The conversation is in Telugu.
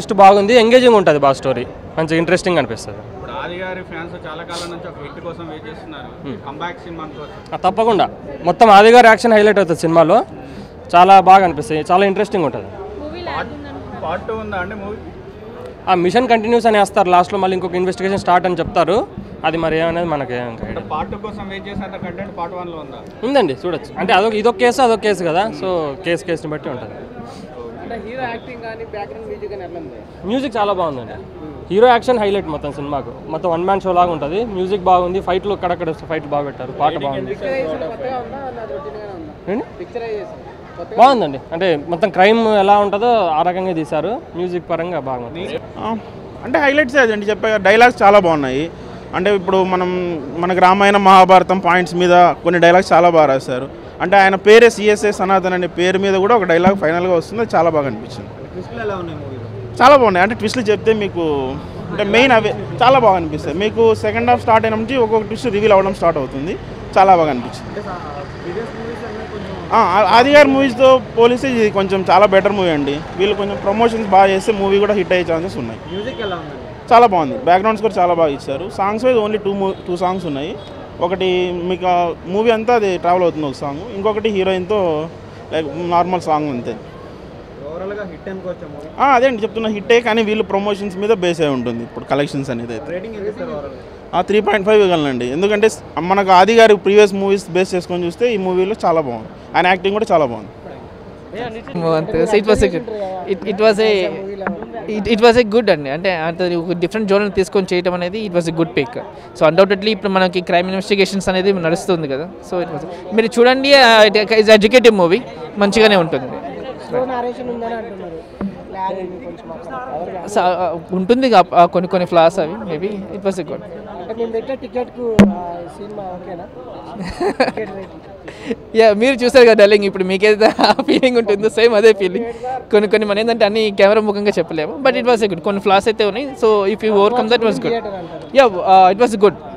ట్విస్ట్ బాగుంది ఎంగేజింగ్ ఉంటుంది బాగా స్టోరీ మంచిగా ఇంట్రెస్టింగ్ అనిపిస్తుంది ఇప్పుడు ఆది గారి ఫ్యాన్స్ చాలా కాలం నుంచి ఒక హిట్ కోసం వెయిట్ చేస్తున్నారు కంబ్యాక్ సినిమా కోసం ఆ, తప్పకుండా మొత్తం ఆదిగారి యాక్షన్ హైలైట్ అవుతుంది సినిమాలో చాలా బాగా అనిపిస్తుంది చాలా ఇంట్రెస్టింగ్ ఉంటుంది పార్ట్ టూ ఉందా అండి మూవీ ఆ మిషన్ కంటిన్యూస్ అని వేస్తారు లాస్ట్లో మళ్ళీ ఇంకొక ఇన్వెస్టిగేషన్ స్టార్ట్ అని చెప్తారు అది మరి ఏమనేది మనకి ఇంకా idea. పార్ట్ టూ కోసం వెయిట్ చేసేంత కంటెంట్ పార్ట్ వన్ లో ఉందా ఉందండి చూడొచ్చు అంటే అదొక ఇదొక కేసు అదొక కేసు కదా సో కేసు కేసుని బట్టి ఉంటుంది అంటే హీరో యాక్టింగ్ కానీ బ్యాక్గ్రౌండ్ మ్యూజిక్ కానీ ఎట్లా ఉంది మ్యూజిక్ చాలా బాగుందండి హీరో యాక్షన్ హైలైట్ మొత్తం సినిమాకు మొత్తం వన్ మ్యాన్ షో లాగా ఉంటుంది మ్యూజిక్ బాగుంది ఫైట్లు అక్కడక్కడ ఫైట్ బాగా పెట్టారు పాట బాగుంది పిక్చరైజేషన్ కొత్తగా ఉందా అన్న రొటీన్గానే ఉందా ఏంటి? పిక్చరైజేషన్ కొత్తగా బాగుందండి అంటే మొత్తం క్రైమ్ ఎలా ఉంటుందో ఆ రకంగా తీశారు మ్యూజిక్ పరంగా బాగుంది ఆ, అంటే హైలైట్స్ అదండి చెప్పే డైలాగ్స్ చాలా బాగున్నాయి అంటే ఇప్పుడు మనం మనకు రామాయణ మహాభారతం పాయింట్స్ మీద కొన్ని డైలాగ్స్ చాలా బాగా రాశారు అంటే ఆయన పేరే సిఎస్ఏ సనాతన్ అనే పేరు మీద కూడా ఒక డైలాగ్ ఫైనల్గా వస్తుంది అది చాలా బాగా అనిపించింది ట్విస్ట్లు ఎలా ఉన్నాయి మూవీలో చాలా బాగున్నాయి అంటే ట్విస్ట్లు చెప్తే మీకు అంటే మెయిన్ అవే చాలా బాగా అనిపిస్తాయి మీకు సెకండ్ హాఫ్ స్టార్ట్ అయిన నుంచి ఒక్కొక్క ట్విస్ట్ రివీల్ అవ్వడం స్టార్ట్ అవుతుంది చాలా బాగా అనిపించింది ఆ, ఆది గారి మూవీస్తో పోలిస్తే ఇది కొంచెం చాలా బెటర్ మూవీ అండి వీళ్ళు కొంచెం ప్రమోషన్స్ బాగా చేస్తే మూవీ కూడా హిట్ అయ్యే ఛాన్సెస్ ఉన్నాయి మ్యూజిక్ ఎలా ఉంది చాలా బాగుంది బ్యాక్గ్రౌండ్స్ కూడా చాలా బాగా ఇచ్చారు songs wise only two two songs ఉన్నాయి ఒకటి మీకు మూవీ అంతా అది ట్రావెల్ అవుతుంది ఒక సాంగ్ ఇంకొకటి హీరోయిన్తో లైక్ నార్మల్ సాంగ్ అంతే ఓవరాల్ గా హిట్ అనుకోవచ్చా మూవీ ఆ, అదే అండి చెప్తున్నా హిట్టే కానీ వీళ్ళు ప్రమోషన్స్ మీద బేస్ అయి ఉంటుంది ఇప్పుడు కలెక్షన్స్ అనేది అయితే రేటింగ్ ఎంత ఇస్తారు ఓవరాల్ త్రీ పాయింట్ ఫైవ్ ఇవ్వగలనండి ఎందుకంటే స్- మనకు ఆది గారి ప్రీవియస్ మూవీస్ బేస్ చేసుకొని చూస్తే ఈ మూవీలో చాలా బాగుంది ఆయన యాక్టింగ్ కూడా చాలా బాగుంది so it was it it was a it it was a good అండి అంటే అంటే ఒక డిఫరెంట్ జోన్ తీసుకొని చేయడం అనేది it was a good pick so undoubtedly ఇప్పుడు మనకి క్రైమ్ ఇన్వెస్టిగేషన్స్ అనేది నడుస్తుంది కదా సో ఇట్ వాస్ మీరు చూడండి ఇట్స్ ఎడ్యుకేటివ్ మూవీ మంచిగానే ఉంటుంది స్లో నారేషన్ ఉందని అంటున్నారు ల్యాగ్ ఉంది కొంచెం అక్కడ. సో, ఆ, ఉంటుంది కా- ఆ కొన్ని కొన్ని ఫ్లాస్ అవి maybe it was a good అంటే మేము పెట్టే టికెట్కు సినిమా ఓకేనా టికెట్ రేట్ యా మీరు చూసారు కదా డల్లింగ్ ఇప్పుడు మీకైతే ఆ ఫీలింగ్ ఉంటుందో సేమ్ అదే ఫీలింగ్ కొన్ని కొన్ని మన ఏంటంటే అన్ని కెమెరా ముఖంగా చెప్పలేము but it was a good కొన్ని ఫ్లాస్ అయితే ఉన్నాయి so if you overcome that was good theatre అంటారు యా ఇట్ వాస్ గుడ్